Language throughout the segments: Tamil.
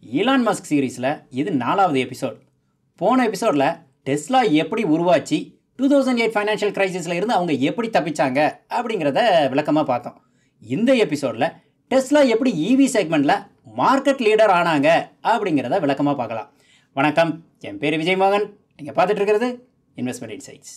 ஈலான் மஸ்க் சீரீஸில் இது நாலாவது எபிசோட் போன எபிசோடில் டெஸ்லா எப்படி உருவாச்சு டூ தௌசண்ட் எயிட் ஃபைனான்ஷியல் கிரைசிஸில் இருந்து அவங்க எப்படி தப்பிச்சாங்க அப்படிங்கிறத விளக்கமாக பார்த்தோம் இந்த எபிசோடில் டெஸ்லா எப்படி இவி செக்மெண்ட்டில் மார்க்கெட் லீடர் ஆனாங்க அப்படிங்கிறத விளக்கமாக பார்க்கலாம் வணக்கம் என் பேர் விஜய் மோகன் நீங்கள் பார்த்துட்டு இருக்கிறது இன்வெஸ்ட்மெண்ட் இன்சைட்ஸ்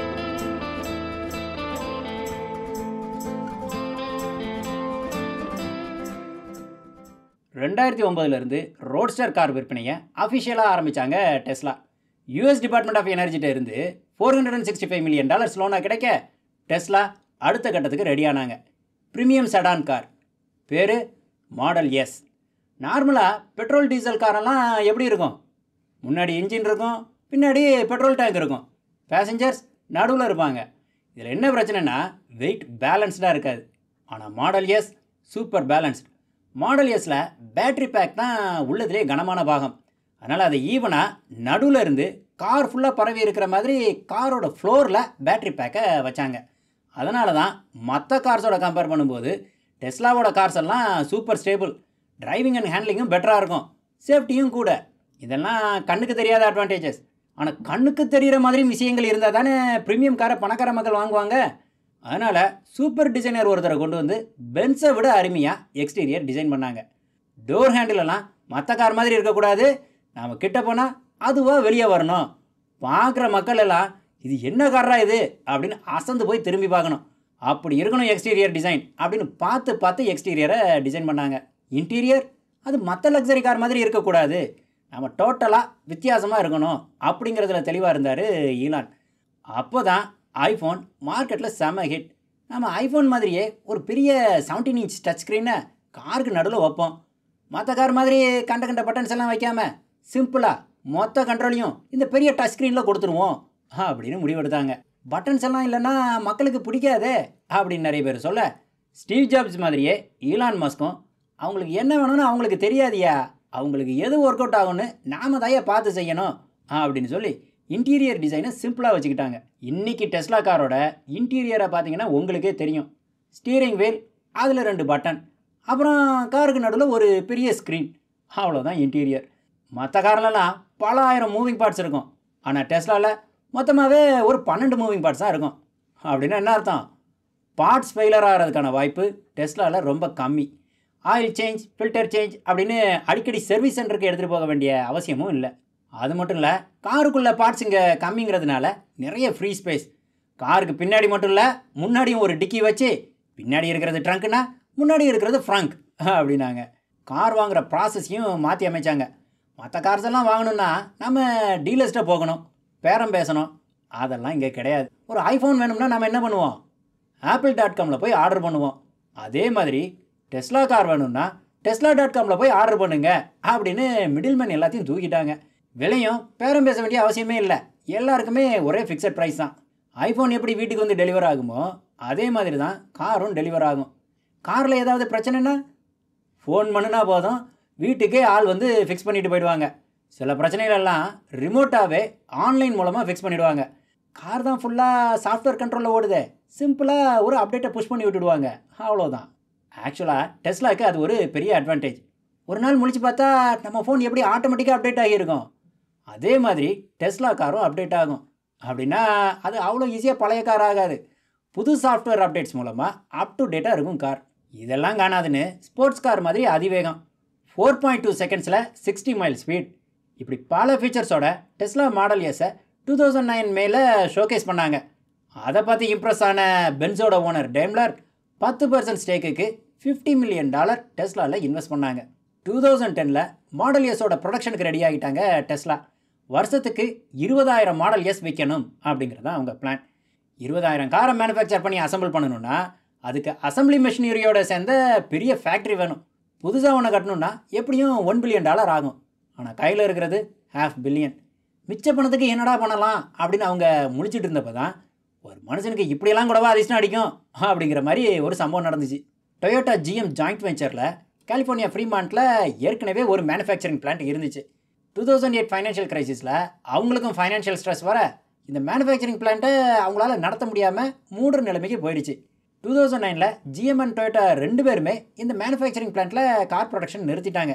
ரெண்டாயிரத்தி ஒம்பதுலேருந்து ரோட்ஸ்டர் கார் விற்பனையை அஃபிஷியலாக ஆரம்பித்தாங்க டெஸ்லா யூஎஸ் டிபார்ட்மெண்ட் ஆஃப் எனர்ஜிட்ட இருந்து four hundred and sixty five million dollars லோனாக கிடைக்க டெஸ்லா அடுத்த கட்டத்துக்கு ரெடி ஆனாங்க ப்ரீமியம் செடான் கார் பேர் மாடல் எஸ் நார்மலாக பெட்ரோல் டீசல் காரெல்லாம் எப்படி இருக்கும் முன்னாடி இன்ஜின் இருக்கும் பின்னாடி பெட்ரோல் டேங்க் இருக்கும் பேசஞ்சர்ஸ் நடுவில் இருப்பாங்க இதில் என்ன பிரச்சனைனா வெயிட் பேலன்ஸ்டாக இருக்காது ஆனால் model S super balanced model எஸில் பேட்ரி பேக் தான் உள்ளதுலேயே கனமான பாகம் அதனால் அதை ஈவனாக நடுவில் இருந்து கார் ஃபுல்லாக பரவி இருக்கிற மாதிரி காரோட ஃப்ளோரில் பேட்ரி பேக்கை வச்சாங்க அதனால தான் மற்ற கார்ஸோட கம்பேர் பண்ணும்போது டெஸ்லாவோட கார்ஸ் எல்லாம் சூப்பர் ஸ்டேபிள் டிரைவிங் அண்ட் ஹேண்ட்லிங்கும் பெட்டராக இருக்கும் சேஃப்டியும் கூட இதெல்லாம் கண்ணுக்கு தெரியாத அட்வான்டேஜஸ் ஆனால் கண்ணுக்கு தெரிகிற மாதிரி விஷயங்கள் இருந்தால் தானே ப்ரீமியம் காரை பணக்கார மக்கள் வாங்குவாங்க அதனால் சூப்பர் டிசைனர் ஒருத்தரை கொண்டு வந்து பென்ஸை விட அருமையாக எக்ஸ்டீரியர் டிசைன் பண்ணாங்க டோர் ஹேண்டிலெல்லாம் மற்ற கார் மாதிரி இருக்கக்கூடாது நாம் கிட்ட போனால் அதுவாக வெளியே வரணும் பார்க்குற மக்கள் எல்லாம் இது என்ன காரா இது அப்படின்னு அசந்து போய் திரும்பி பார்க்கணும் அப்படி இருக்கணும் எக்ஸ்டீரியர் டிசைன் அப்படின்னு பார்த்து பார்த்து எக்ஸ்டீரியரை டிசைன் பண்ணாங்க இன்டீரியர் அது மற்ற லக்ஸரி கார் மாதிரி இருக்கக்கூடாது நம்ம டோட்டலாக வித்தியாசமாக இருக்கணும் அப்படிங்கிறதுல தெளிவாக இருந்தார் ஈலான் அப்போ தான் ஐஃபோன் மார்க்கெட்டில் செம ஹிட் நம்ம ஐஃபோன் மாதிரியே ஒரு பெரிய செவன்டீன் இன்ச் டச் ஸ்க்ரீனை காருக்கு நடுவில் வைப்போம் மற்ற கார் மாதிரி கண்ட கண்ட பட்டன்ஸ் எல்லாம் வைக்காமல் சிம்பிளாக மொத்த கண்ட்ரோலையும் இந்த பெரிய டச் ஸ்க்ரீனில் கொடுத்துருவோம் அப்படின்னு முடிவெடுத்தாங்க பட்டன்ஸ் எல்லாம் இல்லைன்னா மக்களுக்கு பிடிக்காதே அப்படின்னு நிறைய பேர் சொல்ல ஸ்டீவ் ஜாப்ஸ் மாதிரியே ஈலான் மஸ்கும் அவங்களுக்கு என்ன வேணும்னு அவங்களுக்கு தெரியாதியா அவங்களுக்கு எது ஒர்க் அவுட் ஆகும்னு நாம தாயா பார்த்து செய்யணும் அப்படின்னு சொல்லி இன்டீரியர் டிசைனை சிம்பிளாக வச்சுக்கிட்டாங்க இன்றைக்கி டெஸ்லா காரோட இன்டீரியரை பார்த்தீங்கன்னா உங்களுக்கே தெரியும் ஸ்டீரிங் வீல் அதில் ரெண்டு பட்டன் அப்புறம் காருக்கு நடுவில் ஒரு பெரிய ஸ்க்ரீன் அவ்வளோதான் இன்டீரியர் மற்ற கார்லலாம் பல ஆயிரம் மூவிங் பார்ட்ஸ் இருக்கும் ஆனால் டெஸ்லாவில் மொத்தமாகவே ஒரு பன்னெண்டு மூவிங் பார்ட்ஸ் தான் இருக்கும் அப்படின்னா என்ன அர்த்தம் பார்ட்ஸ் ஃபெயிலர் ஆகிறதுக்கான வாய்ப்பு டெஸ்லாவில் ரொம்ப கம்மி ஆயில் சேஞ்ச் ஃபில்டர் சேஞ்ச் அப்படின்னு அடிக்கடி சர்வீஸ் சென்டருக்கு எடுத்துகிட்டு போக வேண்டிய அவசியமும் இல்லை அது மட்டும் இல்லை காருக்குள்ளே பார்ட்ஸ் இங்கே கம்மிங்கிறதுனால நிறைய ஃப்ரீ ஸ்பேஸ் காருக்கு பின்னாடி மட்டும் இல்லை முன்னாடியும் ஒரு டிக்கி வச்சு பின்னாடி இருக்கிறது ட்ரங்க்னா முன்னாடி இருக்கிறது ஃப்ரங்க் அப்படின்னாங்க கார் வாங்குகிற ப்ராசஸையும் மாற்றி அமைச்சாங்க மற்ற கார்ஸ் எல்லாம் வாங்கணும்னா நம்ம டீலர்ஸ்ட்டை போகணும் பேரம் பேசணும் அதெல்லாம் இங்கே கிடையாது ஒரு ஐஃபோன் வேணும்னா நம்ம என்ன பண்ணுவோம் ஆப்பிள் டாட் காமில் போய் ஆர்டர் பண்ணுவோம் அதே மாதிரி டெஸ்லா கார் வேணும்னா டெஸ்லா டாட் காமில் போய் ஆர்டர் பண்ணுங்க அப்படின்னு மிடில்மேன் எல்லாத்தையும் தூக்கிட்டாங்க விலையும் பேரம் பேச வேண்டிய அவசியமே இல்லை எல்லாருக்குமே ஒரே ஃபிக்ஸட் ப்ரைஸ் தான் ஐஃபோன் எப்படி வீட்டுக்கு வந்து டெலிவர் ஆகுமோ அதே மாதிரி தான் காரும் டெலிவர் ஆகும் காரில் ஏதாவது பிரச்சனைனா ஃபோன் பண்ணுனா போதும் வீட்டுக்கே ஆள் வந்து ஃபிக்ஸ் பண்ணிட்டு போயிடுவாங்க சில பிரச்சனைகளெல்லாம் ரிமோட்டாகவே ஆன்லைன் மூலமாக ஃபிக்ஸ் பண்ணிவிடுவாங்க கார் தான் ஃபுல்லாக சாஃப்ட்வேர் கண்ட்ரோலில் ஓடுதே சிம்பிளாக ஒரு அப்டேட்டை புஷ் பண்ணி விட்டுடுவாங்க அவ்வளோதான் ஆக்சுவலாக டெஸ்லாக்கு அது ஒரு பெரிய அட்வான்டேஜ் ஒரு நாள் முழிச்சு பார்த்தா நம்ம ஃபோன் எப்படி ஆட்டோமேட்டிக்காக அப்டேட் ஆகியிருக்கும் அதே மாதிரி டெஸ்லா காரும் அப்டேட் ஆகும் அப்படின்னா அது அவ்வளோ ஈஸியாக பழைய கார் ஆகாது புது சாஃப்ட்வேர் அப்டேட்ஸ் மூலமாக அப் டு டேட்டாக இருக்கும் கார் இதெல்லாம் காணாதுன்னு ஸ்போர்ட்ஸ் கார் மாதிரி அதிவேகம் ஃபோர் பாயிண்ட் டூ செகண்ட்ஸில் சிக்ஸ்டி மைல் ஸ்பீட் இப்படி பல ஃபீச்சர்ஸோட டெஸ்லா மாடல் எஸை டூ தௌசண்ட் நைன் மேலே ஷோகேஸ் பண்ணாங்க அதை பார்த்து இம்ப்ரெஸ் ஆன பென்ஸோட ஓனர் டேம்லர் பத்து பர்சன்ட் ஸ்டேக்குக்கு ஃபிஃப்டி மில்லியன் டாலர் டெஸ்லாவில் இன்வெஸ்ட் பண்ணாங்க டூ தௌசண்ட் டெனில் மாடல் எஸோட ப்ரொடக்ஷனுக்கு ரெடி ஆகிட்டாங்க டெஸ்லா வருஷத்துக்கு இருபதாயிரம் மாடல் எஸ் விற்கணும் அப்படிங்கிறது தான் அவங்க பிளான் இருபதாயிரம் காரை மேனுஃபேக்சர் பண்ணி அசம்பிள் பண்ணணும்னா அதுக்கு அசம்பிளி மெஷினரியோட சேர்ந்த பெரிய ஃபேக்ட்ரி வேணும் புதுசாக ஒன்று கட்டணும்னா எப்படியும் ஒன் பில்லியன் டாலர் ஆகும் ஆனால் கையில் இருக்கிறது ஹாஃப் பில்லியன் மிச்ச பணத்துக்கு என்னடா பண்ணலாம் அப்படின்னு அவங்க முழிச்சிட்டு இருந்தப்போ தான் ஒரு மனுஷனுக்கு இப்படியெல்லாம் கூடவா அதிர்ஷ்டம் அடிக்கும் அப்படிங்கிற மாதிரி ஒரு சம்பவம் நடந்துச்சு டொயோட்டா ஜிஎம் ஜாயிண்ட் வெஞ்சரில் கலிஃபோர்னியா ஃப்ரீமான்ட்டில் ஏற்கனவே ஒரு மேனுஃபேக்சரிங் பிளான்ட் இருந்துச்சு டூ தௌசண்ட் எயிட் ஃபைனான்ஷியல் கிரைசிஸில் அவங்களுக்கும் ஃபைனான்ஷியல் ஸ்ட்ரெஸ் வர இந்த மேனுஃபேக்சரிங் பிளான்ட்டை அவங்களால நடத்த முடியாமல் மூடுற நிலைமைக்கு போயிடுச்சு டூ தௌசண்ட் நைனில் ஜிஎம் அண்ட் டொயோட்டா ரெண்டு பேருமே இந்த மேனுஃபேக்சரிங் பிளான்ட்டில் கார் ப்ரொடக்ஷன் நிறுத்திட்டாங்க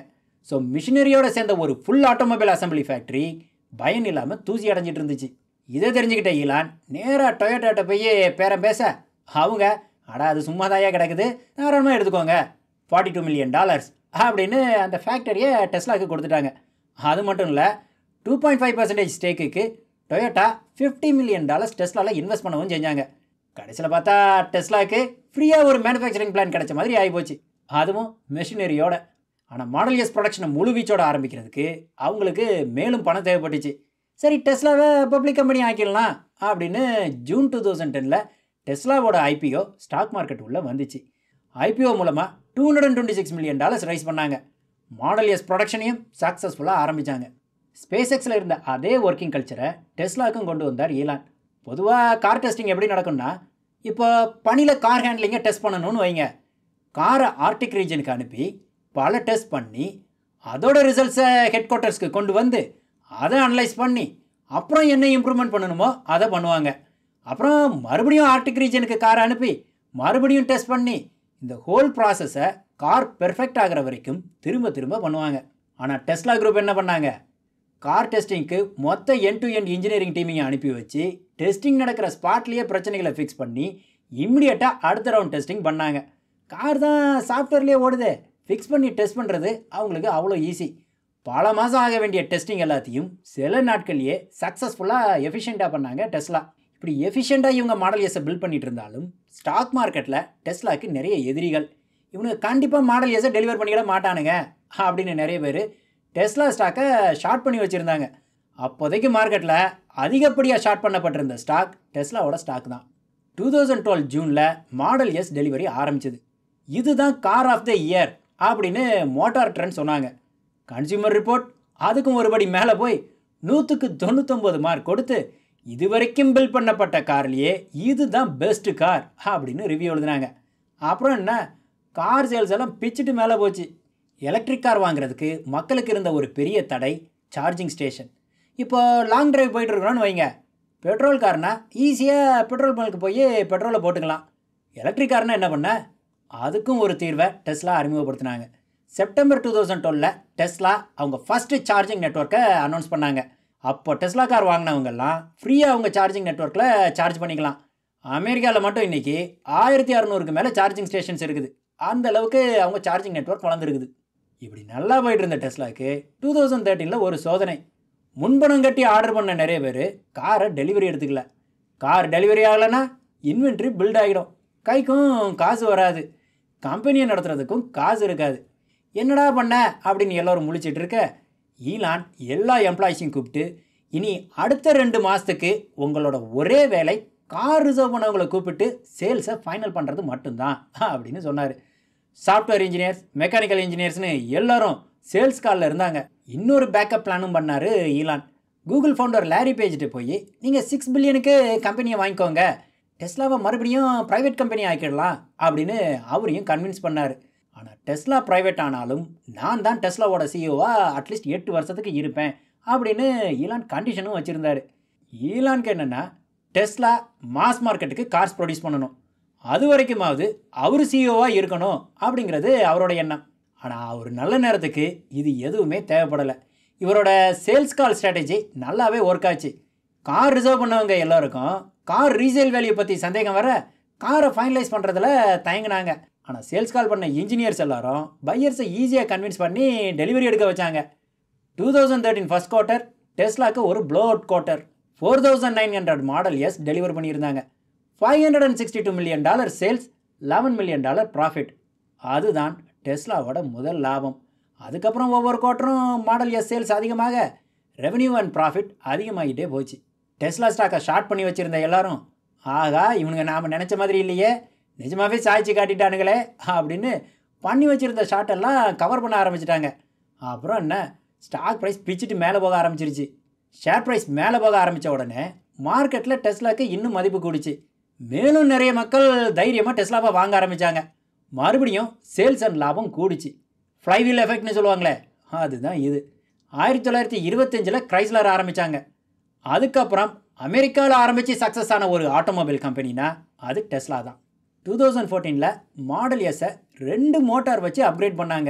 ஸோ மிஷினரியோட சேர்ந்த ஒரு ஃபுல் ஆட்டோமொபைல் அசம்பிளி ஃபேக்ட்ரி பயன் இல்லாமல் தூசி அடைஞ்சிட்டு இருந்துச்சு இதை தெரிஞ்சுக்கிட்ட ஈலான் நேராக டொயோட்டாட்ட போய் பேரம் பேச அவங்க அடா அது சும்மா தாயா கிடக்குது தாராளமாக எடுத்துக்கோங்க ஃபார்ட்டி டூ மில்லியன் டாலர்ஸ் அப்படின்னு அந்த ஃபேக்டரியை டெஸ்லாக்கு கொடுத்துட்டாங்க அது மட்டும் இல்லை டூ பாயிண்ட் ஃபைவ் பர்சன்டேஜ் ஸ்டேக்குக்கு டொயோட்டா ஃபிஃப்டி மில்லியன் டாலர்ஸ் டெஸ்லாவில் இன்வெஸ்ட் பண்ணவும் செஞ்சாங்க கடைசியில் பார்த்தா டெஸ்லாக்கு ஃப்ரீயாக ஒரு மேனுஃபேக்சரிங் பிளான் கிடைச்ச மாதிரி ஆகிப்போச்சு அதுவும் மெஷினரியோட ஆனால் மாடல் எஸ் ப்ரொடக்ஷனை முழு வீச்சோட ஆரம்பிக்கிறதுக்கு அவங்களுக்கு மேலும் பணம் தேவைப்பட்டுச்சு சரி டெஸ்லாவை பப்ளிக் கம்பெனி ஆக்கிடலாம் அப்படின்னு ஜூன் டூ தௌசண்ட் டெனில் டெஸ்லாவோட ஐபிஓ ஸ்டாக் மார்க்கெட் உள்ளே வந்துச்சு ஐபிஓ மூலமாக two hundred and twenty six million dollars raise பண்ணாங்க மாடல் எஸ் ப்ரொடக்ஷனையும் சக்ஸஸ்ஃபுல்லாக ஆரம்பித்தாங்க ஸ்பேஸ் எக்ஸில் இருந்த அதே ஒர்க்கிங் கல்ச்சரை டெஸ்லாக்கும் கொண்டு வந்தார் ஈலான் பொதுவாக கார் டெஸ்டிங் எப்படி நடக்கும்னா இப்போ பனியில் கார் ஹேண்ட்லிங்கை டெஸ்ட் பண்ணணும்னு வைங்க காரை ஆர்டிக் ரீஜனுக்கு அனுப்பி பல டெஸ்ட் பண்ணி அதோட ரிசல்ட்ஸை ஹெட் குவார்ட்டர்ஸ்க்கு கொண்டு வந்து அதை அனலைஸ் பண்ணி அப்புறம் என்ன இம்ப்ரூவ்மெண்ட் பண்ணணுமோ அதை பண்ணுவாங்க அப்புறம் மறுபடியும் ஆர்டிக் ரீஜனுக்கு காரை அனுப்பி மறுபடியும் டெஸ்ட் பண்ணி இந்த ஹோல் ப்ராசஸை கார் பெர்ஃபெக்ட் ஆகிற வரைக்கும் திரும்ப திரும்ப பண்ணுவாங்க ஆனால் டெஸ்லா குரூப் என்ன பண்ணாங்க கார் டெஸ்டிங்க்கு மொத்த என் டு என் இன்ஜினியரிங் டீமையும் அனுப்பி வச்சு டெஸ்டிங் நடக்கிற ஸ்பாட்லேயே பிரச்சனைகளை ஃபிக்ஸ் பண்ணி இம்மிடியட்டாக அடுத்த ரவுண்ட் டெஸ்டிங் பண்ணாங்க கார் தான் சாஃப்ட்வேர்லேயே ஓடுதே ஃபிக்ஸ் பண்ணி டெஸ்ட் பண்ணுறது அவங்களுக்கு அவ்வளோ ஈஸி பல மாதம் ஆக வேண்டிய டெஸ்டிங் எல்லாத்தையும் சில நாட்கள்லேயே சக்ஸஸ்ஃபுல்லாக எஃபிஷியண்ட்டாக பண்ணாங்க டெஸ்லா இப்படி எஃபிஷியண்ட்டாக இவங்க மாடல் எஸ்ஸை பில்ட் பண்ணிட்டு இருந்தாலும் ஸ்டாக் மார்க்கெட்டில் டெஸ்லாக்கு நிறைய எதிரிகள் இவனுக்கு கண்டிப்பாக மாடல் எஸ்ஸை டெலிவர் பண்ணிட மாட்டானுங்க அப்படின்னு நிறைய பேர் டெஸ்லா ஸ்டாக்கை ஷார்ட் பண்ணி வச்சுருந்தாங்க அப்போதைக்கு மார்க்கெட்டில் அதிகப்படியாக ஷார்ட் பண்ணப்பட்டிருந்த ஸ்டாக் டெஸ்லாவோட ஸ்டாக் தான் டூ தௌசண்ட் டுவெல் ஜூனில் மாடல் எஸ் டெலிவரி ஆரம்பிச்சது இதுதான் கார் ஆஃப் த இயர் அப்படின்னு மோட்டார் ட்ரெண்ட் சொன்னாங்க கன்சியூமர் ரிப்போர்ட் அதுக்கும் ஒருபடி மேலே போய் நூற்றுக்கு தொண்ணூத்தொம்பது மார்க் கொடுத்து இது வரைக்கும் பில் பண்ணப்பட்ட கார்லேயே இதுதான் பெஸ்ட்டு கார் அப்படின்னு ரிவ்யூ எழுதுனாங்க அப்புறம் என்ன கார் சேல்ஸ் எல்லாம் பிச்சுட்டு மேலே போச்சு எலக்ட்ரிக் கார் வாங்குறதுக்கு மக்களுக்கு இருந்த ஒரு பெரிய தடை சார்ஜிங் ஸ்டேஷன் இப்போ லாங் டிரைவ் போயிட்டு இருக்கிறோன்னு வைங்க பெட்ரோல் கார்னா ஈஸியாக பெட்ரோல் பங்க்கு போய் பெட்ரோலை போட்டுக்கலாம் எலக்ட்ரிக் கார்னா என்ன பண்ண அதுக்கும் ஒரு தீர்வை டெஸ்லா அறிமுகப்படுத்தினாங்க செப்டம்பர் டூ தௌசண்ட் டுவெலில் டெஸ்லா அவங்க ஃபஸ்ட்டு சார்ஜிங் நெட்ஒர்க்கை அனௌன்ஸ் பண்ணாங்க அப்போ டெஸ்லா கார் வாங்கினவங்கெல்லாம் ஃப்ரீயாக அவங்க சார்ஜிங் நெட்ஒர்க்கில் சார்ஜ் பண்ணிக்கலாம் அமெரிக்காவில் மட்டும் இன்றைக்கி ஆயிரத்தி அறநூறுக்கு மேலே சார்ஜிங் ஸ்டேஷன்ஸ் இருக்குது அந்த அளவுக்கு அவங்க சார்ஜிங் நெட்ஒர்க் வளர்ந்துருக்குது இப்படி நல்லா போயிட்டு இருந்த டெஸ்லாக்கு டூ தௌசண்ட் தேர்ட்டீனில் ஒரு சோதனை முன்பணம் கட்டி ஆர்டர் பண்ண நிறைய பேர் காரை டெலிவரி எடுத்துக்கல கார் டெலிவரி ஆகலைன்னா இன்வென்ட்ரி பில்ட் ஆகிடும் கைக்கும் காசு வராது கம்பெனியை நடத்துறதுக்கும் காசு இருக்காது என்னடா பண்ண அப்படின்னு எல்லோரும் முழிச்சிட்டு இருக்க ஈலான் எல்லா எம்ப்ளாயிஸையும் கூப்பிட்டு இனி அடுத்த ரெண்டு மாதத்துக்கு உங்களோட ஒரே வேலை கார் ரிசர்வ் பண்ணவங்களை கூப்பிட்டு சேல்ஸை ஃபைனல் பண்ணுறது மட்டும்தான் அப்படின்னு சொன்னார் சாஃப்ட்வேர் இன்ஜினியர்ஸ் மெக்கானிக்கல் இன்ஜினியர்ஸ்னு எல்லாரும் சேல்ஸ் காலில் இருந்தாங்க இன்னொரு பேக்கப் பிளானும் பண்ணார் ஈலான் கூகுள் ஃபவுண்டர் லாரி பேஜ்ட்டு போய் நீங்கள் சிக்ஸ் பில்லியனுக்கு கம்பெனியை வாங்கிக்கோங்க டெஸ்லாவை மறுபடியும் ப்ரைவேட் கம்பெனி ஆக்கிடலாம் அப்படின்னு அவரையும் கன்வின்ஸ் பண்ணார் ஆனால் டெஸ்லா ப்ரைவேட் ஆனாலும் நான் தான் டெஸ்லாவோட சிஇஓவாக அட்லீஸ்ட் எட்டு வருஷத்துக்கு இருப்பேன் அப்படின்னு ஈலான் கண்டிஷனும் வச்சுருந்தார் ஈலானுக்கு என்னென்னா டெஸ்லா மாஸ் மார்க்கெட்டுக்கு கார்ஸ் ப்ரொடியூஸ் பண்ணணும் அது வரைக்குமாவது அவர் சிஇஓவாக இருக்கணும் அப்படிங்கிறது அவரோட எண்ணம் ஆனால் அவர் நல்ல நேரத்துக்கு இது எதுவுமே தேவைப்படலை இவரோட சேல்ஸ் கால் ஸ்ட்ராட்டஜி நல்லாவே ஒர்க் ஆச்சு கார் ரிசர்வ் பண்ணவங்க எல்லாருக்கும் கார் ரீசேல் வேல்யூ பற்றி சந்தேகம் வர காரை ஃபைனலைஸ் பண்ணுறதுல தயங்கினாங்க ஆனால் சேல்ஸ் கால் பண்ண இன்ஜினியர்ஸ் எல்லாரும் பையர்ஸை ஈஸியாக கன்வின்ஸ் பண்ணி டெலிவரி எடுக்க வச்சாங்க two thousand thirteen first quarter டெஸ்லாக்கு ஒரு blowout quarter four thousand nine hundred model S deliver பண்ணியிருந்தாங்க five hundred and sixty two million dollar sales eleven million dollar profit அதுதான் டெஸ்லாவோட முதல் லாபம் அதுக்கப்புறம் ஒவ்வொரு குவார்ட்டரும் மாடல் எஸ் சேல்ஸ் அதிகமாக ரெவென்யூ அண்ட் ப்ராஃபிட் அதிகமாகிட்டே போச்சு டெஸ்லா ஸ்டாக்கை ஷார்ட் பண்ணி வச்சுருந்த எல்லாரும் ஆகா இவனுங்க நாம் நினச்ச மாதிரி இல்லையே நிஜமாகவே சாய்ச்சி காட்டிட்டானுங்களே அப்படின்னு பண்ணி வச்சுருந்த ஷார்ட்டெல்லாம் கவர் பண்ண ஆரம்பிச்சிட்டாங்க அப்புறம் என்ன ஸ்டாக் ப்ரைஸ் பிச்சுட்டு மேலே போக ஆரம்பிச்சிருச்சு ஷேர் ப்ரைஸ் மேலே போக ஆரம்பித்த உடனே மார்க்கெட்டில் டெஸ்லாக்கு இன்னும் மதிப்பு கூடிச்சு மேலும் நிறைய மக்கள் தைரியமாக டெஸ்லாவை வாங்க ஆரம்பித்தாங்க மறுபடியும் சேல்ஸ் அண்ட் லாபம் கூடிச்சு ஃப்ளைவீல் எஃபெக்ட்னு சொல்லுவாங்களே அதுதான் இது ஆயிரத்தி தொள்ளாயிரத்தி இருபத்தஞ்சில் கிரைஸ்லர் ஆரம்பித்தாங்க அதுக்கப்புறம் அமெரிக்காவில் ஆரம்பித்து சக்ஸஸ் ஆன ஒரு ஆட்டோமொபைல் கம்பெனினா அது டெஸ்லா தான் டூ தௌசண்ட் ஃபோர்டீனில் மாடல் எஸ்ஸை ரெண்டு மோட்டார் வச்சு அப்கிரேட் பண்ணாங்க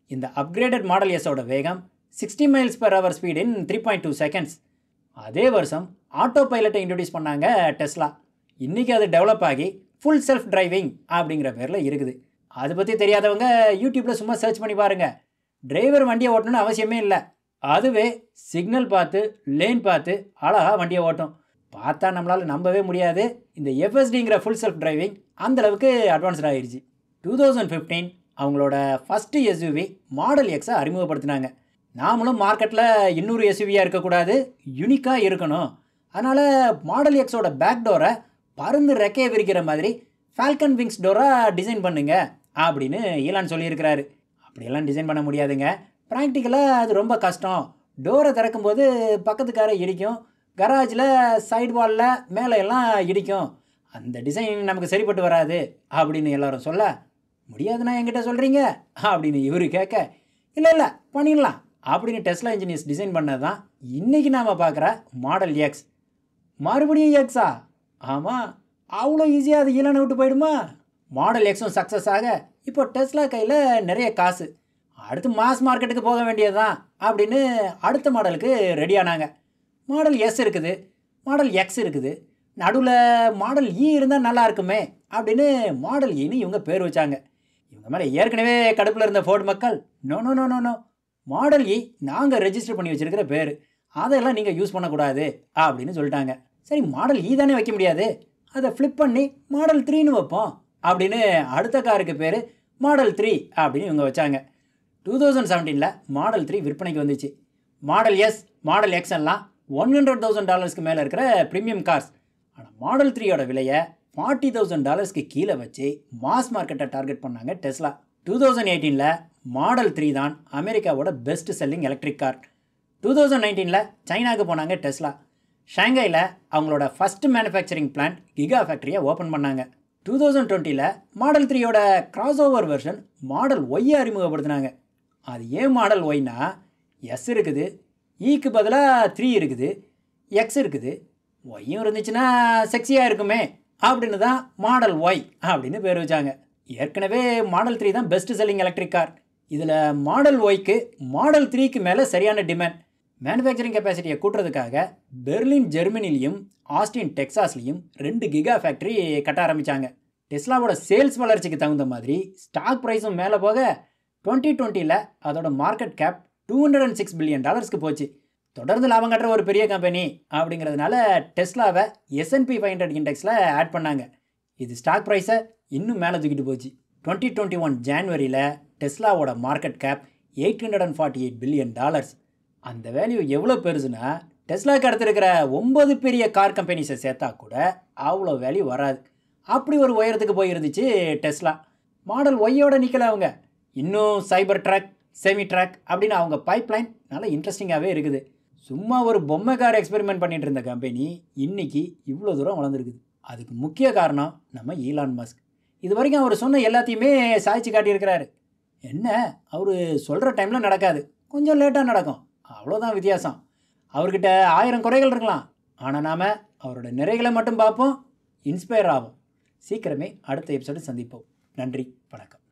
இந்த அப்கிரேடட் மாடல் எஸ்ஸோட வேகம் sixty miles per hour speed in three point two seconds அதே வருஷம் ஆட்டோ பைலட்டை இன்ட்ரடியூஸ் பண்ணாங்க டெஸ்லா இன்றைக்கி அது டெவலப் ஆகி ஃபுல் செல்ஃப் டிரைவிங் அப்படிங்கிற பேரில் இருக்குது அதை பற்றி தெரியாதவங்க யூடியூப்பில் சும்மா சர்ச் பண்ணி பாருங்கள் டிரைவர் வண்டியை ஓட்டணும்னு அவசியமே இல்லை அதுவே சிக்னல் பார்த்து லேன் பார்த்து அழகாக வண்டியை ஓட்டும் பார்த்தா நம்மளால் நம்பவே முடியாது இந்த எஃப்எஸ்டிங்கிற ஃபுல் செல்ஃப் டிரைவிங் அந்தளவுக்கு அட்வான்ஸ்ட் ஆகிடுச்சு டூ தௌசண்ட் ஃபிஃப்டீன் அவங்களோட ஃபஸ்ட்டு எஸ்யூவி மாடல் எக்ஸை அறிமுகப்படுத்தினாங்க நாமளும் மார்க்கெட்டில் இன்னொரு எஸ்யூவியாக இருக்கக்கூடாது யூனிக்காக இருக்கணும் அதனால் மாடல் எக்ஸோட பேக் டோரை பருந்து ரெக்கையை விரிக்கிற மாதிரி ஃபால்கன் விங்ஸ் டோராக டிசைன் பண்ணுங்க அப்படின்னு ஈலான் சொல்லியிருக்கிறாரு அப்படியெல்லாம் டிசைன் பண்ண முடியாதுங்க ப்ராக்டிக்கலாக அது ரொம்ப கஷ்டம் டோரை திறக்கும்போது பக்கத்துக்கார இடிக்கும் கராஜில் சைடு வாலில் மேலே எல்லாம் இடிக்கும் அந்த டிசைன் நமக்கு சரிப்பட்டு வராது அப்படின்னு எல்லாரும் சொல்ல முடியாதுன்னா என்கிட்ட சொல்கிறீங்க அப்படின்னு இவர் கேட்க இல்லை இல்லை பண்ணிடலாம் அப்படின்னு டெஸ்லா இன்ஜினியர்ஸ் டிசைன் பண்ணது தான் இன்றைக்கி நாம் பார்க்குற மாடல் எக்ஸ் மறுபடியும் எக்ஸா ஆமாம் அவ்வளோ ஈஸியாக அது ஈலான விட்டு போயிடுமா மாடல் எக்ஸும் சக்ஸஸ் ஆக இப்போ டெஸ்லா கையில் நிறைய காசு அடுத்து மாஸ் மார்க்கெட்டுக்கு போக வேண்டியது தான் அப்படின்னு அடுத்த மாடலுக்கு ரெடி ஆனாங்க மாடல் எஸ் இருக்குது மாடல் எக்ஸ் இருக்குது நடுவில் மாடல் இ இருந்தால் நல்லா இருக்குமே அப்படின்னு மாடல் இன்னு இவங்க பேர் வச்சாங்க இவங்க மேலே ஏற்கனவே கடுப்பில் இருந்த ஃபோர்டு மக்கள் no no no no no model E நாங்கள் ரெஜிஸ்டர் பண்ணி வச்சிருக்கிற பேர் அதெல்லாம் நீங்கள் யூஸ் பண்ணக்கூடாது அப்படின்னு சொல்லிட்டாங்க சரி மாடல் இ தானே வைக்க முடியாது அதை ஃப்ளிப் பண்ணி மாடல் த்ரீன்னு வைப்போம் அப்படின்னு அடுத்த காருக்கு பேர் மாடல் த்ரீ அப்படின்னு இவங்க வச்சாங்க டூ தௌசண்ட் செவன்டீனில் மாடல் த்ரீ விற்பனைக்கு வந்துச்சு மாடல் எஸ் மாடல் எக்ஸ் எல்லாம் ஒன் ஹண்ட்ரட் தௌசண்ட் டாலர்ஸ்க்கு மேலே இருக்கிற ப்ரீமியம் கார்ஸ் ஆனால் மாடல் த்ரீயோட விலையை ஃபார்ட்டி தௌசண்ட் டாலர்ஸ்க்கு கீழே வச்சு மாஸ் மார்க்கெட்டை டார்கெட் பண்ணாங்க டெஸ்லா டூ தௌசண்ட் எயிட்டீனில் மாடல் த்ரீ தான் அமெரிக்காவோட best selling electric car two thousand நைன்டீனில் சைனாக்கு போனாங்க டெஸ்லா ஷாங்காயில் அவங்களோட ஃபஸ்ட் மேனுஃபேக்சரிங் பிளான்ட் கிகா ஃபேக்ட்ரியை ஓப்பன் பண்ணாங்க டூ தௌசண்ட் டுவெண்ட்டியில் மாடல் த்ரீயோட கிராஸ் ஓவர் வெர்ஷன் மாடல் ஒய்யை அறிமுகப்படுத்தினாங்க அது ஏன் மாடல் ஒய்னா எஸ் இருக்குது ஈக்கு பதிலாக த்ரீ இருக்குது எக்ஸ் இருக்குது ஒய்யும் இருந்துச்சுன்னா செக்ஸியாக இருக்குமே அப்படின்னு தான் மாடல் ஒய் அப்படின்னு பேர் வச்சாங்க ஏற்கனவே மாடல் த்ரீ தான் பெஸ்ட் செல்லிங் எலக்ட்ரிக் கார் இதில் மாடல் ஒய்க்கு மாடல் த்ரீக்கு மேலே சரியான டிமாண்ட் மேனுஃபேக்சரிங் கெப்பாசிட்டியை கூட்டுறதுக்காக பெர்லின் ஜெர்மனிலையும் ஆஸ்டின் டெக்சாஸ்லையும் ரெண்டு கிகா ஃபேக்ட்ரி கட்ட ஆரம்பித்தாங்க டெஸ்லாவோட சேல்ஸ் வளர்ச்சிக்கு தகுந்த மாதிரி ஸ்டாக் ப்ரைஸும் மேலே போக டுவெண்ட்டி டுவெண்ட்டியில் அதோட market cap two hundred and six billion டாலர்ஸ்க்கு போச்சு தொடர்ந்து லாபம் கட்டுற ஒரு பெரிய கம்பெனி அப்படிங்கிறதுனால டெஸ்லாவை எஸ்என்பி ஃபைவ் ஹண்ட்ரட் இண்டெக்ஸில் ஆட் பண்ணாங்க இது ஸ்டாக் ப்ரைஸை இன்னும் மேலே தூக்கிட்டு போச்சு டுவெண்ட்டி டுவெண்ட்டி ஒன் ஜான்வரியில் டெஸ்லாவோட market cap eight hundred and forty eight billion dollars அந்த வேல்யூ எவ்வளோ பெருசுன்னா டெஸ்லாக்கு அடுத்து இருக்கிற ஒன்பது பெரிய கார் கம்பெனிஸை சேர்த்தா கூட அவ்வளோ வேல்யூ வராது அப்படி ஒரு உயரத்துக்கு போயிருந்துச்சு டெஸ்லா மாடல் ஒய்யோட நிற்கல அவங்க இன்னும் சைபர் ட்ரக் செமி ட்ரக் அப்படின்னு அவங்க பைப்லைன் நல்லா இன்ட்ரெஸ்டிங்காகவே இருக்குது சும்மா ஒரு பொம்மை கார் எக்ஸ்பெரிமெண்ட் பண்ணிட்டு இருந்த கம்பெனி இன்னைக்கு இவ்வளோ தூரம் வளர்ந்துருக்குது அதுக்கு முக்கிய காரணம் நம்ம ஈலான் மஸ்க் இது வரைக்கும் அவர் சொன்ன எல்லாத்தையுமே சாய்ச்சி காட்டியிருக்கிறாரு என்ன அவர் சொல்கிற டைமில் நடக்காது கொஞ்சம் லேட்டாக நடக்கும் அவ்வளோதான் வித்தியாசம் அவர்கிட்ட ஆயிரம் குறைகள் இருக்கலாம் ஆனால் நாம் அவரோட நிறைகளை மட்டும் பார்ப்போம் இன்ஸ்பயர் ஆகும் சீக்கிரமே அடுத்த எபிசோடு சந்திப்போம் நன்றி வணக்கம்